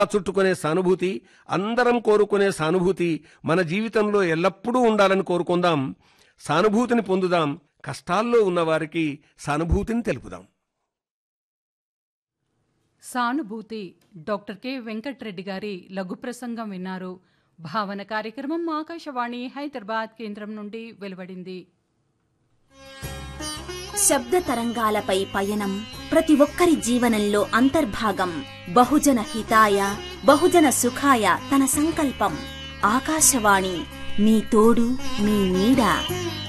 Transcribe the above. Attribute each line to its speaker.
Speaker 1: చుట్టుకునే సానుభూతి అందరం కోరుకునే సానుభూతి మన జీవితంలో ఎల్లప్పుడూ ఉండాలని కోరుకుందాం సానుభూతిని పొందుదాం కష్టాల్లో ఉన్నవారికి సానుభూతిని తెలుపుదాం
Speaker 2: సానుభూతి డాక్టర్ కె వెంకట్రెడ్డి గారి లఘు ప్రసంగం విన్నారు భావన కార్యక్రమం ఆకాశవాణి హైదరాబాద్ కేంద్రం నుండి వెలువడింది
Speaker 3: శబ్ద తరంగాలపై పయనం ప్రతి ఒక్కరి జీవనంలో అంతర్భాగం బహుజన హితాయ బహుజన సుఖాయ తన సంకల్పం ఆకాశవాణి మీ తోడు మీ నీడ